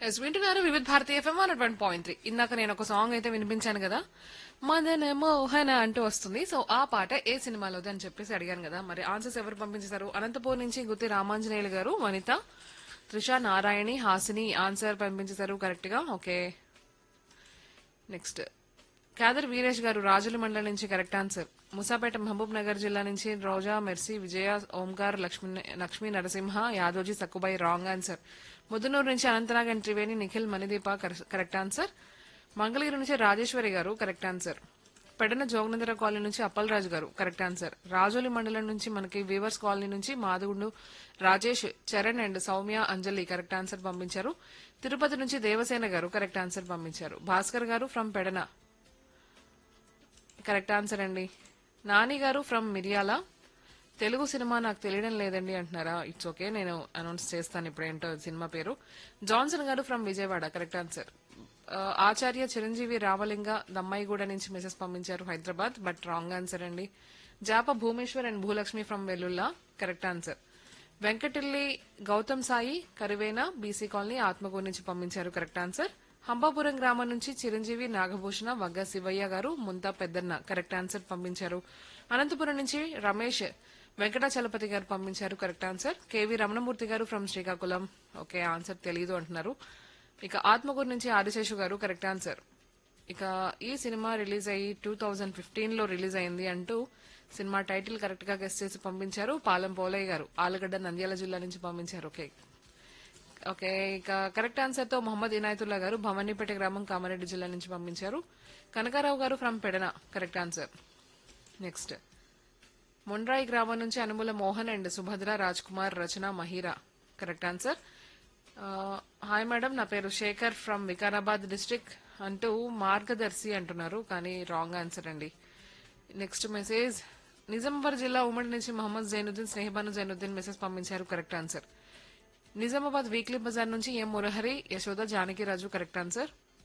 yes వింటున్నారు Vividha Bharatiya F M one one point three ఇందాక నేను ఒక సాంగ్ అయితే వినిపించాను కదా మదన మోహన అంటూ వస్తుంది సో ఆ పాట ఏ సినిమాలోది అని చెప్పేసి అడిగాను కదా మరి ఆన్సర్స్ ఎవరు పంపించేశారు అనంతపూర్ నుంచి గుత్తి రామాంజనేయులు గారు వనిత త్రిష నారాయణి హాసిని ఆన్సర్ పంపించేశారు కరెక్ట్ గా ఓకే నెక్స్ట్ కాదర్ వీరేష్ గారు రాజుల మండలం నుంచి కరెక్ట్ ఆన్సర్ ముసాపేట మహబూబ్ నగర్ జిల్లా నుంచి Roja Mercy Vijaya Omkar Lakshmi Lakshmi Narasimha Yadoji Sakkubai wrong answer Muddanuru నుంచి అనంతనాగ్ అండ్ త్రివేణి నిఖిల్ మణిదీప కర- కరెక్ట్ ఆన్సర్ మంగళగిరి నుంచి రాజేశ్వరి గారు correct answer Pedana Joganandara colony నుంచి అప్పలరాజు గారు కరెక్ట్ ఆన్సర్ రాజోలి మండలం నుంచి మనకి వీవర్స్ కాలనీ నుంచి Madhavudu Rajesh Charan and Soumya Anjali correct answer పంపించారు తిరుపతి నుంచి దేవసేన గారు కరెక్ట్ ఆన్సర్ పంపించారు భాస్కర్ గారు ఫ్రమ్ పెడన కరెక్ట్ ఆన్సర్ అండి నాని గారు ఫ్రమ్ మిరియాల తెలుగు సినిమా నాకు తెలియడం లేదండి అంటున్నారా ఇట్స్ ఓకే నేను అనౌన్స్ చేస్తాను ఇప్పుడు ఏంటో సినిమా పేరు జాన్సన్ గారు ఫ్రమ్ విజయవాడ కరెక్ట్ ఆన్సర్ ఆ, ఆచార్య చిరంజీవి రామలింగ దమ్మాయిగూడ నుంచి మెసేజ్ పంపించారు హైదరాబాద్ బట్ రాంగ్ ఆన్సర్ అండి జాప Bhumeshwar and Bhulakshmi from Vellulla correct answer Venkatilli Gautham Sai Karivena BC colony Atmakur నుంచి పంపించారు కరెక్ట్ ఆన్సర్ హంబాపురం గ్రామం నుంచి చిరంజీవి నాగభూషణ వగ్గ శివయ్య గారు ముంతా పెద్దన్న కరెక్ట్ ఆన్సర్ పంపించారు అనంతపురం నుంచి రమేష్ వెంకటాచలపతి గారు పంపించారు కరెక్ట్ ఆన్సర్ కేవీ రమణమూర్తి గారు ఫ్రమ్ శ్రీకాకుళం ఓకే ఆన్సర్ తెలీదు అంటున్నారు ఇక ఆత్మకూరు నుంచి ఆదిశేషు గారు కరెక్ట్ ఆన్సర్ ఇక ఈ సినిమా రిలీజ్ అయ్యి టూ థౌజండ్ ఫిఫ్టీన్ లో రిలీజ్ అయింది అంటూ సినిమా టైటిల్ కరెక్ట్ గా గెస్ట్ చేసి పంపించారు పాలెం పోలయ్య గారు ఆలగడ్డ నంద్యాల జిల్లా నుంచి పంపించారు ఓకే ఓకే ఇక కరెక్ట్ ఆన్సర్ తో మొహమ్మద్ ఇనాయతుల్లా గారు భవానీపేట గ్రామం కామారెడ్డి జిల్లా నుంచి పంపించారు కనకారావు గారు from Pedana correct answer next Mondrai గ్రామం నుంచి Anumula Mohan and Subhadra Raj Kumar Rachana Mahira correct answer ఆ, హాయ్ మేడం నా పేరు శేఖర్ ఫ్రమ్ వికారాబాద్ డిస్ట్రిక్ట్ అంటూ మార్గదర్శి అంటున్నారు కానీ రాంగ్ ఆన్సర్ అండి నెక్స్ట్ మెసేజ్ నిజామాబాద్ జిల్లా ఉమ్మడి నుంచి మహమ్మద్ జైనుద్దీన్ స్నేహబాను జైనుద్దీన్ మెసేజ్ పంపించారు కరెక్ట్ ఆన్సర్ నిజామాబాద్ వీక్లీ బజార్ నుంచి M Murahari Yashoda Janakiraju correct answer